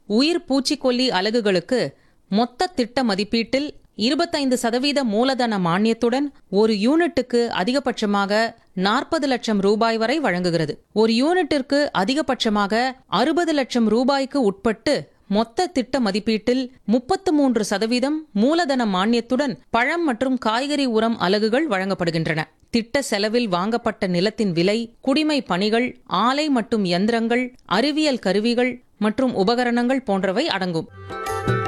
உயிர் பூச்சிக்கொல்லி அலகுகளுக்கு மொத்த திட்ட மதிப்பீட்டில் இருபத்தைந்து சதவீத மூலதன மானியத்துடன் ஒரு யூனிட்டுக்கு அதிகபட்சமாக நாற்பது லட்சம் ரூபாய் வரை வழங்குகிறது ஒரு யூனிட்டிற்கு அதிகபட்சமாக அறுபது லட்சம் ரூபாய்க்கு உட்பட்டு மொத்த திட்ட மதிப்பீட்டில் முப்பத்து மூன்று சதவீதம் மூலதன மானியத்துடன் பழம் மற்றும் காய்கறி உரம் அலகுகள் வழங்கப்படுகின்றன திட்ட செலவில் வாங்கப்பட்ட நிலத்தின் விலை குடிமை பணிகள் ஆலை மற்றும் யந்திரங்கள் அறிவியல் கருவிகள் மற்றும் உபகரணங்கள் போன்றவை அடங்கும்